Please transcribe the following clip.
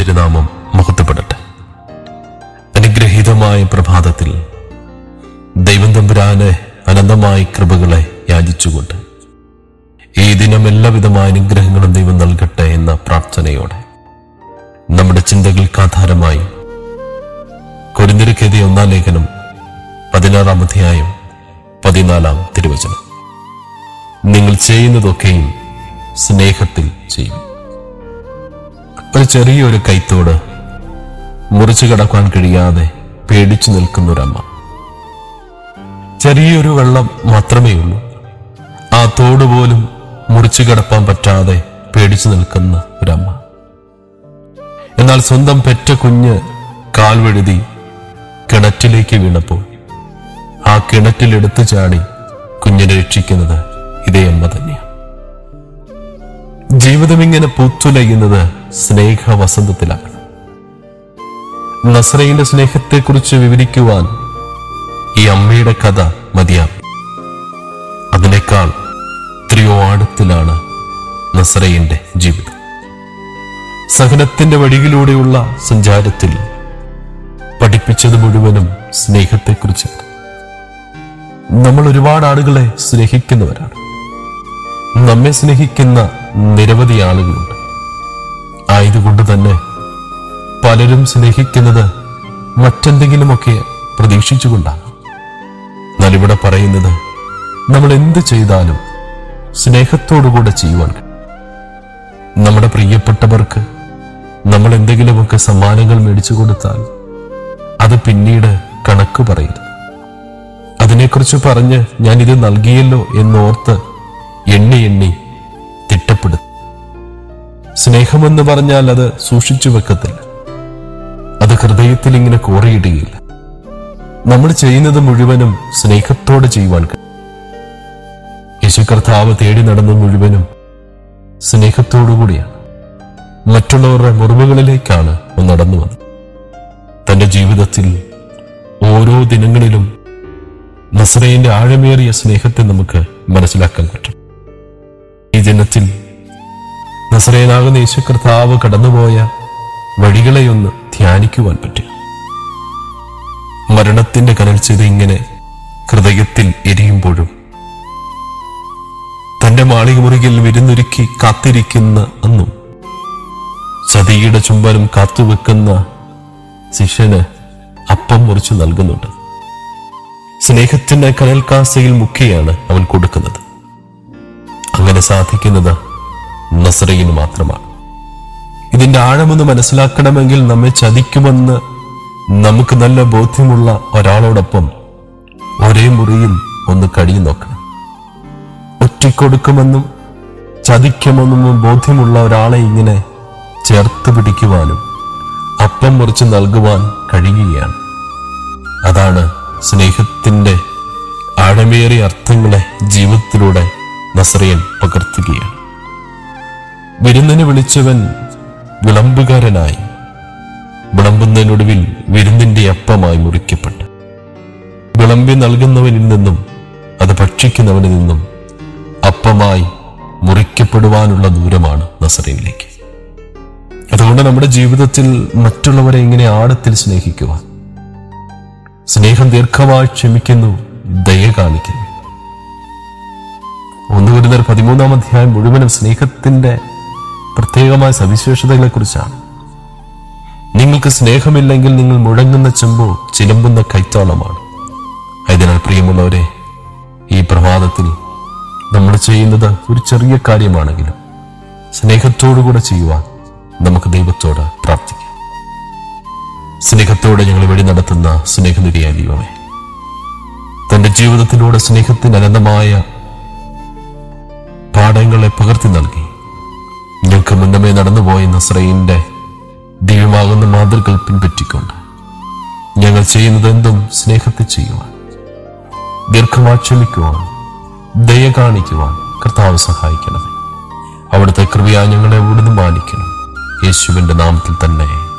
തിരുനാമം മഹത്വപ്പെടട്ടെ അനുഗ്രഹീതമായ പ്രഭാതത്തിൽ ദൈവം തമ്പുരാന് അനന്തമായ കൃപകളെ യാചിച്ചുകൊണ്ട് ഈ ദിനം എല്ലാവിധമായ അനുഗ്രഹങ്ങളും ദൈവം നൽകട്ടെ എന്ന പ്രാർത്ഥനയോടെ നമ്മുടെ ചിന്തകൾക്ക് ആധാരമായി കൊരിന്തിരക്കെതിയ ഒന്നാം ലേഖനം പതിനാറാം അധ്യായം പതിനാലാം തിരുവചനം നിങ്ങൾ ചെയ്യുന്നതൊക്കെയും സ്നേഹത്തിൽ ചെയ്യും ഒരു ചെറിയൊരു കൈത്തോട് മുറിച്ചു കടക്കാൻ കഴിയാതെ പേടിച്ചു നിൽക്കുന്ന ഒരമ്മ ചെറിയൊരു വെള്ളം മാത്രമേ ഉള്ളൂ ആ തോട് പോലും മുറിച്ചു കടപ്പാൻ പറ്റാതെ പേടിച്ചു നിൽക്കുന്ന ഒരമ്മ എന്നാൽ സ്വന്തം പെറ്റ കുഞ്ഞ് കാൽ വഴുതി കിണറ്റിലേക്ക് വീണപ്പോൾ ആ കിണറ്റിൽ എടുത്തു ചാടി കുഞ്ഞിനെ രക്ഷിക്കുന്നത് ഇതേ അമ്മ തന്നെയാണ് ജീവിതം ഇങ്ങനെ പൂത്തുലയുന്നത് സ്നേഹ വസന്തത്തിലാണ് നസ്രയിന്റെ സ്നേഹത്തെക്കുറിച്ച് വിവരിക്കുവാൻ ഈ അമ്മയുടെ കഥ മതിയാകും അതിനേക്കാൾ എത്രയോ ആഴത്തിലാണ് നസ്രയിന്റെ ജീവിതം സഹനത്തിന്റെ വഴിയിലൂടെയുള്ള സഞ്ചാരത്തിൽ പഠിപ്പിച്ചത് മുഴുവനും സ്നേഹത്തെക്കുറിച്ചാണ് നമ്മൾ ഒരുപാട് ആളുകളെ സ്നേഹിക്കുന്നവരാണ് നമ്മെ സ്നേഹിക്കുന്ന നിരവധി ആളുകളുണ്ട് ആയതുകൊണ്ട് തന്നെ പലരും സ്നേഹിക്കുന്നത് മറ്റെന്തെങ്കിലുമൊക്കെ പ്രതീക്ഷിച്ചുകൊണ്ടാണ് എന്നാൽ ഇവിടെ പറയുന്നത് നമ്മൾ എന്ത് ചെയ്താലും സ്നേഹത്തോടുകൂടെ ചെയ്യുവാൻ കഴിയും. നമ്മുടെ പ്രിയപ്പെട്ടവർക്ക് നമ്മൾ എന്തെങ്കിലുമൊക്കെ സമ്മാനങ്ങൾ മേടിച്ചു കൊടുത്താൽ അത് പിന്നീട് കണക്ക് പറയരുത് അതിനെക്കുറിച്ച് പറഞ്ഞ് ഞാൻ ഇത് നൽകിയല്ലോ എന്നോർത്ത് എണ്ണി എണ്ണി തിട്ടപ്പെടുത്തും സ്നേഹമെന്ന് പറഞ്ഞാൽ അത് സൂക്ഷിച്ചു വെക്കത്തില്ല അത് ഹൃദയത്തിൽ ഇങ്ങനെ കോറിയിടുകയില്ല നമ്മൾ ചെയ്യുന്നത് മുഴുവനും സ്നേഹത്തോടെ ചെയ്യുവാൻ കഴിയും യേശു കർത്താവ് തേടി നടന്ന മുഴുവനും സ്നേഹത്തോടുകൂടിയാണ് മറ്റുള്ളവരുടെ മുറിവുകളിലേക്കാണ് അവൻ നടന്നു വന്നത് തന്റെ ജീവിതത്തിൽ ഓരോ ദിനങ്ങളിലും നസ്രയിന്റെ ആഴമേറിയ സ്നേഹത്തെ നമുക്ക് മനസ്സിലാക്കാൻ പറ്റും ഈ ദിനത്തിൽ നസ്രയനാകുന്ന യേശു കർത്താവ് കടന്നുപോയ വഴികളെയൊന്ന് ധ്യാനിക്കുവാൻ പറ്റും മരണത്തിന്റെ കനൽച്ചത് ഇങ്ങനെ ഹൃദയത്തിൽ എരിയുമ്പോഴും തന്റെ മാളികമുറിയിൽ വിരുന്നൊരുക്കി കാത്തിരിക്കുന്ന അന്നും ചതിയുടെ ചുംബനം കാത്തുവെക്കുന്ന ശിഷ്യന് അപ്പം മുറിച്ചു നൽകുന്നുണ്ട് സ്നേഹത്തിന്റെ കനൽക്കാസയിൽ മുക്കിയാണ് അവൻ കൊടുക്കുന്നത് അങ്ങനെ സാധിക്കുന്നത് നസ്രയിന് മാത്രമാണ് ഇതിന്റെ ആഴമൊന്ന് മനസ്സിലാക്കണമെങ്കിൽ നമ്മെ ചതിക്കുമെന്ന് നമുക്ക് നല്ല ബോധ്യമുള്ള ഒരാളോടൊപ്പം ഒരേ മുറിയിൽ ഒന്ന് കഴിയും നോക്കണം ഒറ്റിക്കൊടുക്കുമെന്നും ചതിക്കുമെന്നും ബോധ്യമുള്ള ഒരാളെ ഇങ്ങനെ ചേർത്ത് പിടിക്കുവാനും അപ്പം മുറിച്ച് നൽകുവാൻ കഴിയുകയാണ് അതാണ് സ്നേഹത്തിന്റെ ആഴമേറിയ അർത്ഥങ്ങളെ ജീവിതത്തിലൂടെ നസ്രയൻ പകർത്തുകയാണ് വിരുന്നിന് വിളിച്ചവൻ വിളമ്പുകാരനായി വിളമ്പുന്നതിനൊടുവിൽ വിരുന്നിന്റെ അപ്പമായി മുറിക്കപ്പെട്ടു വിളമ്പി നൽകുന്നവനിൽ നിന്നും അത് ഭക്ഷിക്കുന്നവനിൽ നിന്നും അപ്പമായി മുറിക്കപ്പെടുവാനുള്ള ദൂരമാണ് നസറയിലേക്ക് അതുകൊണ്ട് നമ്മുടെ ജീവിതത്തിൽ മറ്റുള്ളവരെ ഇങ്ങനെ ആഴത്തിൽ സ്നേഹിക്കുവാൻ സ്നേഹം ദീർഘമായി ക്ഷമിക്കുന്നു ദയ കാണിക്കുന്നു ഒന്ന് വരുന്ന പതിമൂന്നാം അധ്യായം മുഴുവനും സ്നേഹത്തിന്റെ പ്രത്യേകമായ സവിശേഷതകളെ കുറിച്ചാണ് നിങ്ങൾക്ക് സ്നേഹമില്ലെങ്കിൽ നിങ്ങൾ മുഴങ്ങുന്ന ചെമ്പോ ചിലമ്പുന്ന കൈത്തോളമാണ് അതിനാൽ പ്രിയമുള്ളവരെ ഈ പ്രഭാതത്തിൽ നമ്മൾ ചെയ്യുന്നത് ഒരു ചെറിയ കാര്യമാണെങ്കിലും സ്നേഹത്തോടുകൂടെ ചെയ്യുവാൻ നമുക്ക് ദൈവത്തോട് പ്രാർത്ഥിക്കാം സ്നേഹത്തോടെ ഞങ്ങൾ വഴി നടത്തുന്ന സ്നേഹനിധിയായ ദൈവമേ തന്റെ ജീവിതത്തിലൂടെ സ്നേഹത്തിന് അനന്തമായ പാഠങ്ങളെ പകർത്തി നൽകി ഞങ്ങൾക്ക് മുന്നമേ നടന്നുപോയ നസ്രയിന്റെ ദിവ്യമാകുന്ന മാതൃകൾ പിൻപറ്റിക്കൊണ്ട് ഞങ്ങൾ ചെയ്യുന്നത് എന്തും സ്നേഹത്തിൽ ചെയ്യുവാൻ ദീർഘമായി ക്ഷമിക്കുവാൻ ദയ കാണിക്കുവാൻ കർത്താവ് സഹായിക്കണമേ അവിടുത്തെ കൃപയാ ഞങ്ങളെ അവിടുന്ന് മാനിക്കണം യേശുവിന്റെ നാമത്തിൽ തന്നെ